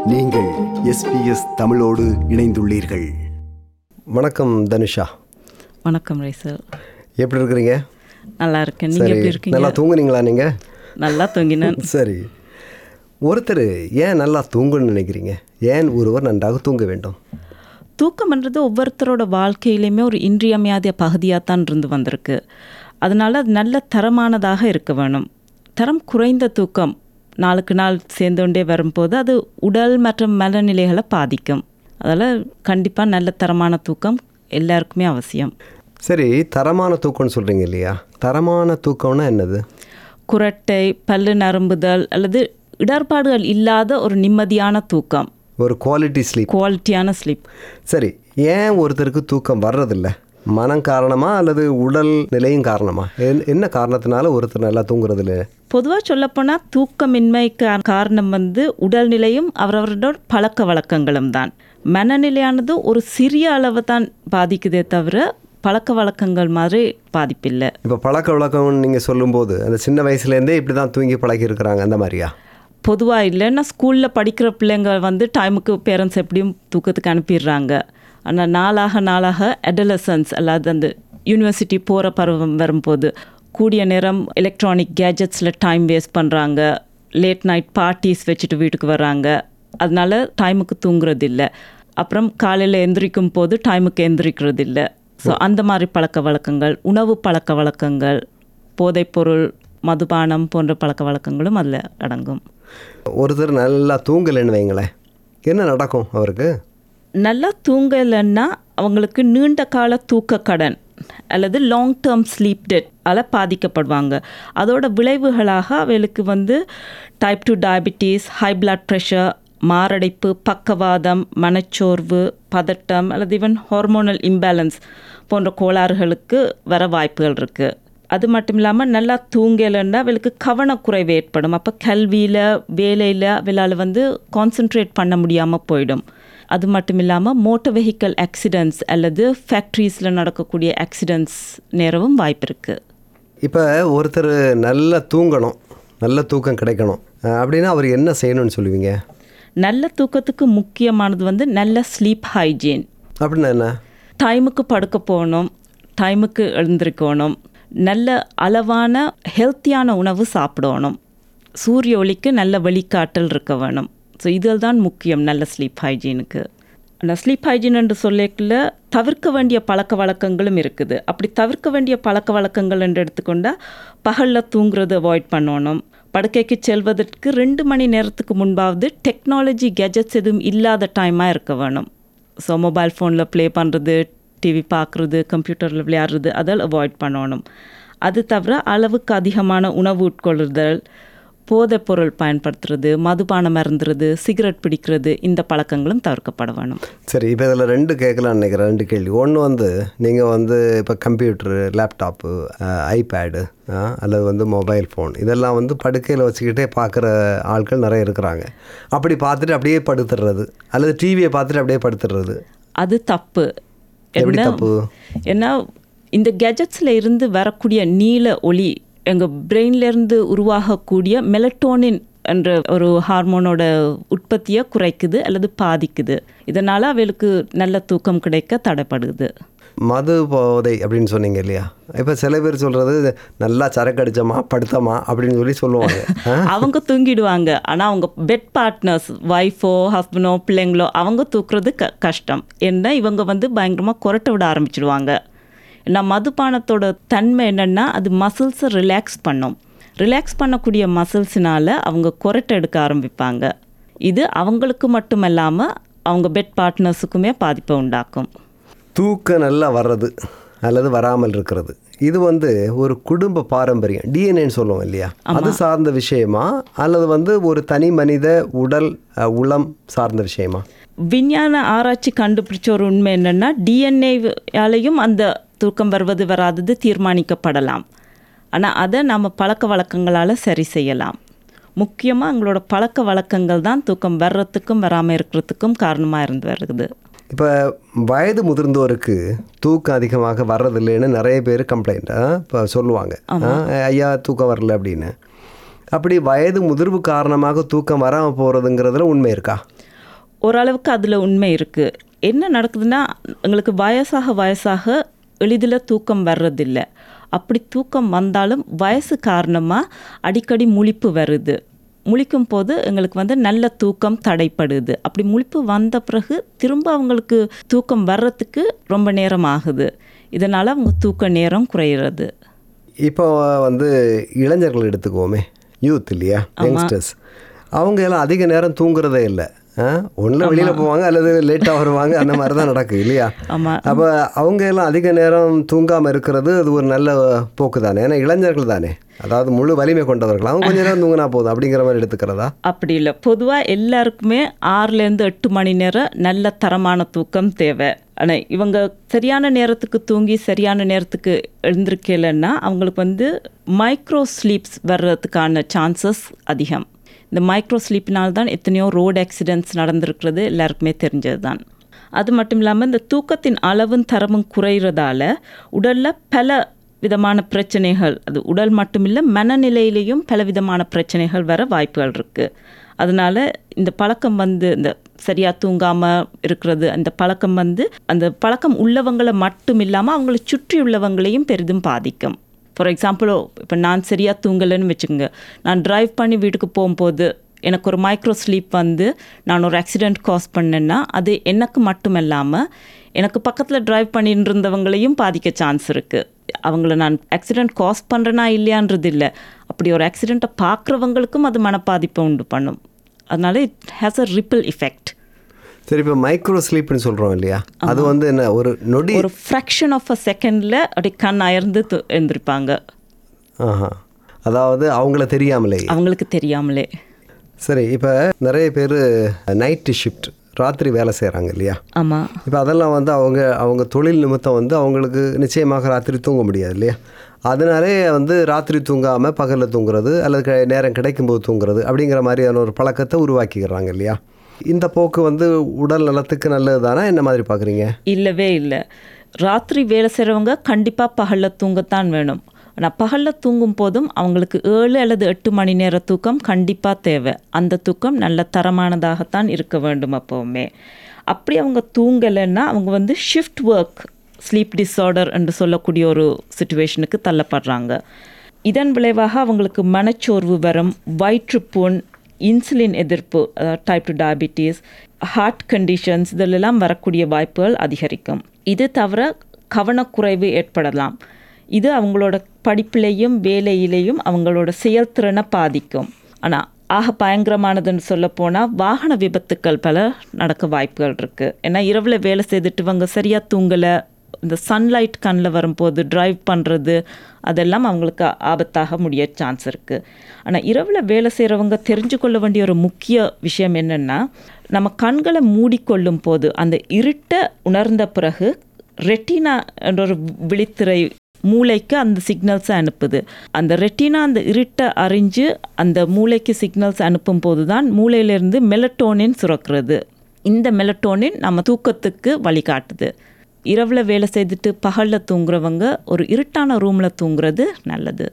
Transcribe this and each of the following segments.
நீங்கள் எஸ்பிஎஸ் தமிழோடு இணைந்துள்ளீர்கள் வணக்கம் தனுஷா வணக்கம் ரைசல் எப்படி இருக்கிறீங்க நல்லா இருக்கேன் நீங்கள் எப்படி இருக்கீங்க நல்லா தூங்குனீங்களா நீங்கள் நல்லா தூங்கினேன் சரி ஒருத்தர் ஏன் நல்லா தூங்கணும்னு நினைக்கிறீங்க ஏன் ஒருவர் நன்றாக தூங்க வேண்டும் தூக்கம்ன்றது ஒவ்வொருத்தரோட வாழ்க்கையிலையுமே ஒரு இன்றியமையாத பகுதியாக தான் இருந்து வந்திருக்கு அதனால அது நல்ல தரமானதாக இருக்க வேணும் தரம் குறைந்த தூக்கம் நாளுக்கு நாள் சேர்ந்துകൊண்டே வரும்போது அது உடல் மற்றும் மனநிலைகளை பாதிக்கும் அதனால் கண்டிப்பாக நல்ல தரமான தூக்கம் எல்லாருக்குமே அவசியம் சரி தரமான தூக்கம்னு சொல்கிறீங்க இல்லையா தரமான தூக்கம்னா என்னது குரட்டை பல்லு நரம்புதல் அல்லது இடர்பாடுகள் இல்லாத ஒரு நிம்மதியான தூக்கம் ஒரு குவாலிட்டி ஸ்லீப் குவாலிட்டியான ஸ்லீப் சரி ஏன் ஒருத்தருக்கு தூக்கம் வர்றதில்ல மனம் காரணமா அல்லது உடல் நிலையும் காரணமா என்- என்ன காரணத்தினால ஒருத்தர் நல்லா தூங்குறதில்ல பொதுவாக சொல்லப்போனால் தூக்கமின்மைக்கு காரணம் வந்து உடல்நிலையும் அவரவரோட பழக்க வழக்கங்களும் தான் மனநிலையானது ஒரு சிறிய அளவு தான் பாதிக்குதே தவிர பழக்க வழக்கங்கள் மாதிரி பாதிப்பில்லை இப்போ பழக்க வழக்கம்னு நீங்கள் சொல்லும்போது அந்த சின்ன வயசுலேருந்தே இப்படி தான் தூங்கி பழகி இருக்கிறாங்க அந்த மாதிரியா பொதுவாக இல்லைன்னா ஸ்கூலில் படிக்கிற பிள்ளைங்க வந்து டைமுக்கு பேரண்ட்ஸ் எப்படியும் தூக்கத்துக்கு அனுப்பிடுறாங்க ஆனால் நாளாக நாளாக அடலசன்ஸ் அல்லாது அந்த யூனிவர்சிட்டி போகிற பருவம் வரும்போது கூடிய நேரம் எலக்ட்ரானிக் கேஜெட்ஸில் டைம் வேஸ்ட் பண்ணுறாங்க லேட் நைட் பார்ட்டிஸ் வச்சுட்டு வீட்டுக்கு வர்றாங்க அதனால டைமுக்கு தூங்குறது இல்லை அப்புறம் காலையில் எந்திரிக்கும் போது டைமுக்கு எந்திரிக்கிறது இல்லை ஸோ அந்த மாதிரி பழக்க வழக்கங்கள் உணவு பழக்க வழக்கங்கள் போதைப்பொருள் மதுபானம் போன்ற பழக்க வழக்கங்களும் அதில் அடங்கும் ஒருத்தர் நல்லா தூங்கலைன்னு வைங்களேன் என்ன நடக்கும் அவருக்கு நல்லா தூங்கலைன்னா அவங்களுக்கு நீண்ட கால தூக்க கடன் அல்லது லாங் டேர்ம் ஸ்லீப் டெட் அல பாதிக்கப்படுவாங்க அதோட விளைவுகளாக அவளுக்கு வந்து type two diabetes high blood pressure மாரடைப்பு பக்கவாதம் மனச்சோர்வு பதட்டம் அல்லது ஈவன் ஹார்மோனல் இம்பேலன்ஸ் போன்ற கோளாறுகளுக்கு வர வாய்ப்புகள் இருக்குது அது மட்டும் இல்லாமல் நல்லா தூங்கலைன்னா அவளுக்கு கவனக்குறைவு ஏற்படும் அப்போ கல்வியில் வேலையில் அவளால் வந்து கான்சென்ட்ரேட் பண்ண முடியாமல் போயிடும் அது மட்டும் இல்லாமல் மோட்டர் வெஹிக்கல் ஆக்சிடென்ட்ஸ் அல்லது ஃபேக்ட்ரிஸில் நடக்கக்கூடிய ஆக்சிடென்ட்ஸ் நேரவும் வாய்ப்பு இருக்குது இப்போ ஒருத்தர் நல்லா தூங்கணும் நல்ல தூக்கம் கிடைக்கணும் அஹ் அப்படின்னா அவர் என்ன செய்யணும்னு சொல்லுவீங்க நல்ல தூக்கத்துக்கு முக்கியமானது வந்து நல்ல ஸ்லீப் ஹைஜீன் அப்படின்னா என்ன டைமுக்கு படுக்க போகணும் டைமுக்கு எழுந்திருக்கணும் நல்ல அளவான ஹெல்த்தியான உணவு சாப்பிடணும் சூரிய ஒளிக்கு நல்ல வெளிக்காட்டல் இருக்க வேணும் ஸோ இதில் தான் முக்கியம் நல்ல ஸ்லீப் ஹைஜீனுக்கு அந்த ஸ்லீப் ஹைஜீன் என்று சொல்லிக்கல தவிர்க்க வேண்டிய பழக்க வழக்கங்களும் இருக்குது அப்படி தவிர்க்க வேண்டிய பழக்க வழக்கங்கள் என்று எடுத்துக்கொண்டால் பகலில் தூங்குறது அவாய்ட் பண்ணணும் படுக்கைக்கு செல்வதற்கு ரெண்டு மணி நேரத்துக்கு முன்பாவது டெக்னாலஜி கெஜெட்ஸ் எதுவும் இல்லாத டைமாக இருக்க வேணும் ஸோ மொபைல் ஃபோனில் ப்ளே பண்ணுறது டிவி பார்க்குறது கம்ப்யூட்டரில் விளையாடுறது அதில் அவாய்ட் பண்ணணும் அது தவிர அளவுக்கு அதிகமான உணவு உட்கொள்ளுதல் போதைப் பொருள் பயன்படுத்துறது மதுபானம் மருந்துறது சிகரெட் பிடிக்கிறது இந்த பழக்கங்களும் தவிர்க்கப்பட வேணும் சரி இப்போ இதில் ரெண்டு கேட்கலாம்னு நினைக்கிறேன் ரெண்டு கேள்வி ஒன்று வந்து நீங்கள் வந்து இப்போ கம்ப்யூட்டரு லேப்டாப்பு ஐபேடு அல்லது வந்து மொபைல் ஃபோன் இதெல்லாம் வந்து படுக்கையில் வச்சுக்கிட்டே பார்க்குற ஆட்கள் நிறைய இருக்கிறாங்க அப்படி பார்த்துட்டு அப்படியே படுத்துடுறது அல்லது டிவியை பார்த்துட்டு அப்படியே படுத்துடுறது அது தப்பு எப்படி என்ன- தப்பு? ஏன்னா இந்த கெஜெட்ஸில் இருந்து வரக்கூடிய நீல ஒளி எங்கள் பிரெயின்லேருந்து உருவாகக்கூடிய மெலட்டோனின் என்ற ஒரு ஹார்மோனோட உற்பத்தியை குறைக்குது அல்லது பாதிக்குது இதனால் அவளுக்கு நல்ல தூக்கம் கிடைக்க தடைப்படுது மது போதை அப்படின்னு சொன்னீங்க இல்லையா இப்போ சில பேர் சொல்கிறது நல்லா சரக்கு அடிச்சோமா படுத்தமா அப்படின்னு சொல்லி சொல்லுவாங்க ஆ? அவங்க தூங்கிடுவாங்க ஆனால் அவங்க பெட் பார்ட்னர்ஸ் ஒய்ஃபோ ஹஸ்பண்டோ பிள்ளைங்களோ அவங்க தூக்குறது க கஷ்டம் ஏன்னா இவங்க வந்து பயங்கரமாக குரட்ட விட ஆரம்பிச்சிடுவாங்க ஏன்னா மதுபானத்தோட தன்மை என்னென்னா அது மசில்ஸை ரிலாக்ஸ் பண்ணும் ரிலாக்ஸ் பண்ணக்கூடிய மசில்ஸ்னால அவங்க குரட்டை எடுக்க ஆரம்பிப்பாங்க இது அவங்களுக்கு மட்டும் இல்லாமல் அவங்க பெட் பார்ட்னர்ஸுக்குமே பாதிப்பை உண்டாக்கும் தூக்கம் நல்லா வர்றது அல்லது வராமல் இருக்கிறது இது வந்து ஒரு குடும்ப பாரம்பரியம் டிஎன்ஏன்னு சொல்லுவோம் இல்லையா அது சார்ந்த விஷயமா அல்லது வந்து ஒரு தனி மனித உடல் அஹ், உளம் சார்ந்த விஷயமா விஞ்ஞான ஆராய்ச்சி கண்டுபிடிச்ச ஒரு உண்மை என்னென்னா டிஎன்ஏயாலையும் அந்த தூக்கம் வருவது வராதது தீர்மானிக்கப்படலாம் ஆனால் அதை நம்ம பழக்க வழக்கங்களால் சரி செய்யலாம் முக்கியமாக எங்களோட பழக்க வழக்கங்கள் தான் தூக்கம் வர்றதுக்கும் வராமல் இருக்கிறதுக்கும் காரணமாக இருந்து வருது இப்போ வயது முதிர்ந்தோருக்கு தூக்கம் அதிகமாக வர்றதில்லைன்னு நிறைய பேர் கம்ப்ளைண்ட் இப்போ சொல்லுவாங்க ஆ, ஐயா தூக்கம் வரல அப்படின்னு அப்படி வயது முதிர்வு காரணமாக தூக்கம் வராமல் போகிறதுங்கிறதுல உண்மை இருக்கா ஓரளவுக்கு அதில் உண்மை இருக்குது என்ன நடக்குதுன்னா எங்களுக்கு வயசாக வயசாக எளிதில் தூக்கம் வர்றதில்ல அப்படி தூக்கம் வந்தாலும் வயசு காரணமாக அடிக்கடி முழிப்பு வருது முழிக்கும் போது எங்களுக்கு வந்து நல்ல தூக்கம் தடைப்படுது அப்படி முழிப்பு வந்த பிறகு திரும்ப அவங்களுக்கு தூக்கம் வர்றதுக்கு ரொம்ப நேரம் ஆகுது இதனால் அவங்க தூக்க நேரம் குறையிறது இப்போ வந்து இளைஞர்கள் எடுத்துக்குவோமே யூத் இல்லையா யங்ஸ்டர்ஸ் அவங்க எல்லாம் அதிக நேரம் தூங்குறதே இல்லை ஒன்றில் வெளியில் போவாங்க அல்லது லேட்டாக வருவாங்க அந்த மாதிரி தான் நடக்குது இல்லையா ஆமாம் அப்போ அவங்க எல்லாம் அதிக நேரம் தூங்காமல் இருக்கிறது அது ஒரு நல்ல போக்கு தானே ஏன்னா இளைஞர்கள் தானே அதாவது முழு வலிமை கொண்டவர்கள் அவங்க கொஞ்ச நேரம் தூங்கினா போதும் அப்படிங்கிற மாதிரி எடுத்துக்கிறதா அப்படி இல்லை பொதுவாக எல்லாருக்குமே ஆறுலேருந்து எட்டு மணி நேரம் நல்ல தரமான தூக்கம் தேவை ஆனால் இவங்க சரியான நேரத்துக்கு தூங்கி சரியான நேரத்துக்கு எழுந்திருக்கலைன்னா அவங்களுக்கு வந்து மைக்ரோ ஸ்லீப்ஸ் வர்றதுக்கான சான்சஸ் அதிகம் இந்த மைக்ரோ ஸ்லீப்பினால் தான் எத்தனையோ ரோடு ஆக்சிடென்ட்ஸ் நடந்திருக்கிறது எல்லாருக்குமே தெரிஞ்சது தான் அது மட்டும் இல்லாமல் இந்த தூக்கத்தின் அளவும் தரமும் குறைகிறதால உடலில் பல விதமான பிரச்சனைகள் அது உடல் மட்டுமில்லை மனநிலையிலையும் பல விதமான பிரச்சனைகள் வர வாய்ப்புகள் இருக்குது அதனால் இந்த பழக்கம் வந்து இந்த சரியாக தூங்காமல் இருக்கிறது அந்த பழக்கம் வந்து அந்த பழக்கம் உள்ளவங்களை மட்டும் இல்லாமல் அவங்களை சுற்றி உள்ளவங்களையும் பெரிதும் பாதிக்கும் ஃபார் எக்ஸாம்பிள் இப்போ நான் சரியாக தூங்கலைன்னு வச்சுக்கோங்க நான் டிரைவ் பண்ணி வீட்டுக்கு போகும்போது எனக்கு ஒரு மைக்ரோ ஸ்லீப் வந்து நான் ஒரு ஆக்சிடெண்ட் காஸ் பண்ணேன்னா அது எனக்கு மட்டும் இல்லாமல் எனக்கு பக்கத்தில் டிரைவ் பண்ணிட்டு இருந்தவங்களையும் பாதிக்க சான்ஸ் இருக்குது அவங்கள நான் ஆக்சிடெண்ட் காஸ் பண்ணுறேனா இல்லையான்றது இல்லை அப்படி ஒரு ஆக்சிடெண்ட்டை பார்க்குறவங்களுக்கும் அது மனப்பாதிப்பை உண்டு பண்ணும் அதனால it has a ripple effect சரி இப்போ மைக்ரோ ஸ்லீப்னு சொல்கிறோம் இல்லையா அது வந்து என்ன ஒரு நொடி ஒரு ஃப்ராக்ஷன் ஆஃப் அ செகண்டில் அப்படி கண் அயர்ந்து து- எழுந்திருப்பாங்க ஆஹா அதாவது அவங்கள தெரியாமலே அவங்களுக்கு தெரியாமலே சரி இப்போ நிறைய பேர் நைட்டு ஷிஃப்ட் ராத்திரி வேலை செய்கிறாங்க இல்லையா ஆமாம் இப்போ அதெல்லாம் வந்து அவங்க அவங்க தொழில் நிமித்தம் வந்து அவங்களுக்கு நிச்சயமாக ராத்திரி தூங்க முடியாது இல்லையா அதனாலே வந்து ராத்திரி தூங்காமல் பகலில் தூங்குறது அல்லது க- நேரம் கிடைக்கும்போது தூங்குறது அப்படிங்கிற மாதிரியான ஒரு பழக்கத்தை உருவாக்கிக்கிறாங்க இல்லையா இந்த போக்கு வந்து உடல் நலத்துக்கு நல்லது தானே என்ன மாதிரி பார்க்குறீங்க இல்லவே இல்லை ராத்திரி வேலை செய்கிறவங்க கண்டிப்பாக பகலில் தூங்கத்தான் வேணும் ஆனால் பகலில் தூங்கும் போதும் அவங்களுக்கு ஏழு அல்லது எட்டு மணி நேர தூக்கம் கண்டிப்பாக தேவை அந்த தூக்கம் நல்ல தரமானதாகத்தான் இருக்க வேண்டும் அப்போவுமே அப்படி அவங்க தூங்கலைன்னா அவங்க வந்து ஷிஃப்ட் ஒர்க் ஸ்லீப் டிஸார்டர் என்று சொல்லக்கூடிய ஒரு சுச்சுவேஷனுக்கு தள்ளப்படுறாங்க இதன் விளைவாக அவங்களுக்கு மனச்சோர்வு வரும் வயிற்றுப்புண் இன்சுலின் எதிர்ப்பு type two diabetes heart conditions இதிலெல்லாம் வரக்கூடிய வாய்ப்புகள் அதிகரிக்கும் இது தவிர கவனக்குறைவு ஏற்படலாம் இது அவங்களோட படிப்பிலையும் வேலையிலையும் அவங்களோட செயல்திறனை பாதிக்கும் ஆனால் ஆக பயங்கரமானதுன்னு சொல்ல போனால் வாகன விபத்துக்கள் பல நடக்க வாய்ப்புகள் இருக்குது ஏன்னா இரவில் வேலை செய்துட்டு இவங்க சரியாக தூங்கலை இந்த சன்லைட் கண்ணில் வரும்போது டிரைவ் பண்ணுறது அதெல்லாம் அவங்களுக்கு ஆபத்தாக முடிய சான்ஸ் இருக்குது ஆனால் இரவில் வேலை செய்கிறவங்க தெரிஞ்சு கொள்ள வேண்டிய ஒரு முக்கிய விஷயம் என்னென்னா நம்ம கண்களை மூடிக்கொள்ளும் போது அந்த இருட்டை உணர்ந்த பிறகு ரெட்டினா என்ற ஒரு விழித்திரை மூளைக்கு அந்த சிக்னல்ஸை அனுப்புது அந்த ரெட்டினா அந்த இருட்டை அறிஞ்சு அந்த மூளைக்கு சிக்னல்ஸ் அனுப்பும் போது தான் மூளையிலேருந்து மெலட்டோனின் சுரக்கிறது இந்த மெலட்டோனின் நம்ம தூக்கத்துக்கு வழிகாட்டுது இரவில் வேலை செய்துட்டு பகலில் தூங்குறவங்க ஒரு இருட்டான ரூமில் தூங்குறது நல்லது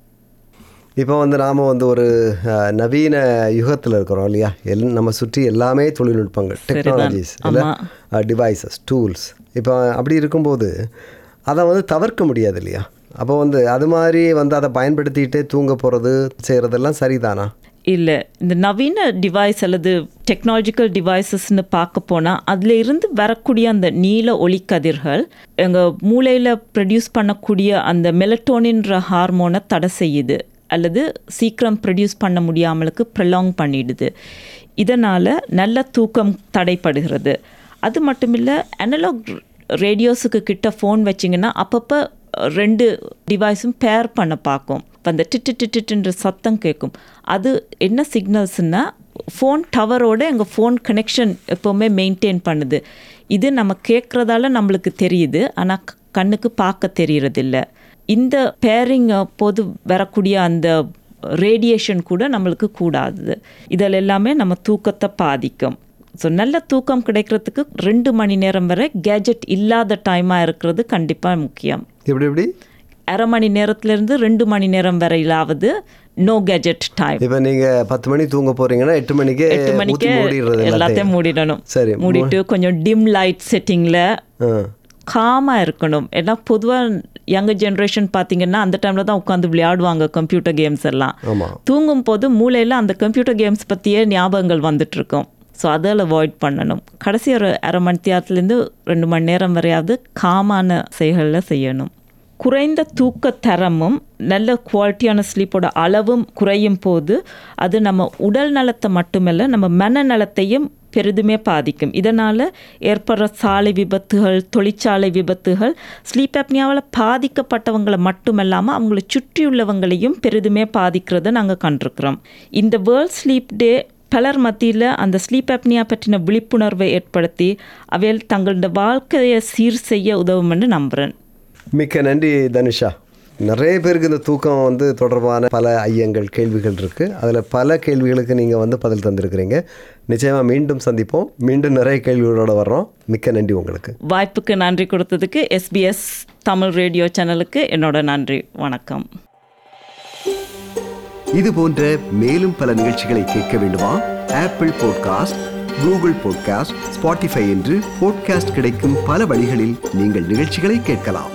இப்போ வந்து நாம் வந்து ஒரு அஹ், நவீன யுகத்தில் இருக்கிறோம் இல்லையா எல் நம்ம சுற்றி எல்லாமே தொழில்நுட்பங்கள் டெக்னாலஜிஸ் இல்லை டிவைசஸ் டூல்ஸ் இப்போ அப்படி இருக்கும்போது அதை வந்து தவிர்க்க முடியாது இல்லையா அப்போ வந்து அது மாதிரி வந்து அதை பயன்படுத்திக்கிட்டே தூங்க போகிறது செய்கிறதெல்லாம் சரிதானா இல்லை இந்த நவீன டிவைஸ் அல்லது டெக்னாலஜிக்கல் டிவைசஸ்னு பார்க்க போனால் அதில் இருந்து வரக்கூடிய அந்த நீல ஒளிக்கதிர்கள் எங்கள் மூளையில் ப்ரொடியூஸ் பண்ணக்கூடிய அந்த மெலட்டோனின்ற ஹார்மோனை தடை செய்யுது அல்லது சீக்கிரம் ப்ரொடியூஸ் பண்ண முடியாமலுக்கு ப்ரலாங் பண்ணிடுது இதனால் நல்ல தூக்கம் தடைப்படுகிறது அது மட்டும் இல்லை அனலாக் ரேடியோஸுக்கு கிட்ட ஃபோன் வச்சிங்கன்னா அப்பப்போ ரெண்டு டிவைஸும் பேர் பண்ண பார்க்கும் இப்ப அந்த டிட்டு டிட்டுன்ற சத்தம் கேட்கும் அது என்ன சிக்னல்ஸ்னா ஃபோன் டவரோட எங்கள் ஃபோன் கனெக்ஷன் எப்போவுமே மெயின்டைன் பண்ணுது இது நம்ம கேட்குறதால நம்மளுக்கு தெரியுது ஆனால் கண்ணுக்கு பார்க்க தெரியறதில்ல இந்த பேரிங் போது வரக்கூடிய அந்த ரேடியேஷன் கூட நம்மளுக்கு கூடாது இதில் எல்லாமே நம்ம தூக்கத்தை பாதிக்கும் ஸோ நல்ல தூக்கம் கிடைக்கிறதுக்கு ரெண்டு மணி நேரம் வரை கேஜெட் இல்லாத டைமாக இருக்கிறது கண்டிப்பாக முக்கியம் எப்படி எப்படி அரை மணி நேரத்துலேருந்து ரெண்டு மணி நேரம் வரையிலாவது நோ கேஜெட் டைம் இப்போ நீங்கள் பத்து மணி தூங்க போகிறீங்கன்னா எட்டு மணிக்கே எட்டு ஊத்தி மணிக்கு மூடிடுறது எல்லாத்தையும் மூடிடணும் சரி மூடிட்டு கொஞ்சம் டிம் லைட் செட்டிங்கில் ஆ காமாக இருக்கணும் ஏன்னா பொதுவாக யங்கர் ஜென்ரேஷன் பார்த்தீங்கன்னா அந்த டைமில் தான் உட்காந்து விளையாடுவாங்க கம்ப்யூட்டர் கேம்ஸ் எல்லாம் ஆமாம் தூங்கும் போது மூளையில் அந்த கம்ப்யூட்டர் கேம்ஸ் பற்றியே ஞாபகங்கள் வந்துட்டு இருக்கும் ஸோ அதில் அவாய்ட் பண்ணணும் கடைசி ஒரு அரை மணி நேரத்துலேருந்து ரெண்டு மணி நேரம் வரையாவது காமான செயல்களில் செய்யணும் குறைந்த தூக்க தரமும் நல்ல குவாலிட்டியான ஸ்லீப்போட அளவும் குறையும் போது அது நம்ம உடல் நலத்தை மட்டுமல்ல நம்ம மனநலத்தையும் பெரிதுமே பாதிக்கும் இதனால் ஏற்படுற சாலை விபத்துகள் தொழிற்சாலை விபத்துகள் ஸ்லீப் அப்னியாவில் பாதிக்கப்பட்டவங்களை மட்டுமல்லாமல் அவங்களை சுற்றியுள்ளவங்களையும் பெரிதுமே பாதிக்கிறத நாங்கள் கண்டிருக்கிறோம் இந்த வேர்ல்ட் ஸ்லீப் டே பலர் மத்தியில் அந்த ஸ்லீப் அப்னியா பற்றின விழிப்புணர்வை ஏற்படுத்தி அவையில் தங்களோட வாழ்க்கையை சீர் செய்ய உதவும்னு நம்புகிறேன் மிக்க நன்றி தனுஷா நிறைய பேருக்கு இந்த தூக்கம் வந்து தொடர்பான பல ஐயங்கள் கேள்விகள் இருக்குது அதில் பல கேள்விகளுக்கு நீங்கள் வந்து பதில் தந்திருக்கிறீங்க நிச்சயமாக மீண்டும் சந்திப்போம் மீண்டும் நிறைய கேள்விகளோட வர்றோம் மிக்க நன்றி உங்களுக்கு வாய்ப்புக்கு நன்றி கொடுத்ததுக்கு எஸ்பிஎஸ் தமிழ் ரேடியோ சேனலுக்கு என்னோட நன்றி வணக்கம் இது போன்ற மேலும் பல நிகழ்ச்சிகளை கேட்க வேண்டுமா Apple podcast Google podcast Spotify என்று பாட்காஸ்ட் கிடைக்கும் பல வழிகளில் நீங்கள் நிகழ்ச்சிகளை கேட்கலாம்